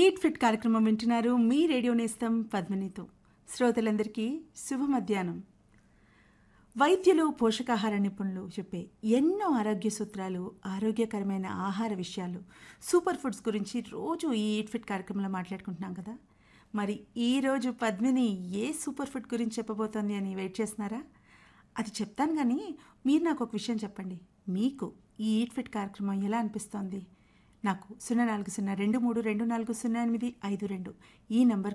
eat fit కార్యక్రమం వింటున్నారు మీ radio నేస్తం పద్మినితో శ్రోతలందరికీ శుభ మధ్యాహ్నం వైద్యులు పోషకాహార నిపుణులు చెప్పే ఎన్నో ఆరోగ్య సూత్రాలు ఆరోగ్యకరమైన ఆహార విషయాలు సూపర్ ఫుడ్స్ గురించి రోజు ఈ ఈట్ ఫిట్ కార్యక్రమంలో మాట్లాడుకుంటున్నాం కదా మరి ఈరోజు పద్మిని ఏ సూపర్ ఫుడ్ గురించి చెప్పబోతోంది అని వెయిట్ చేస్తున్నారా అది చెప్తాను కానీ మీరు నాకు ఒక విషయం చెప్పండి మీకు ఈ ఈట్ ఫిట్ కార్యక్రమం ఎలా అనిపిస్తోంది నాకు సున్నా నాలుగు సున్నా రెండు మూడు రెండు నాలుగు సున్నా ఎనిమిది ఐదు రెండు ఈ నంబర్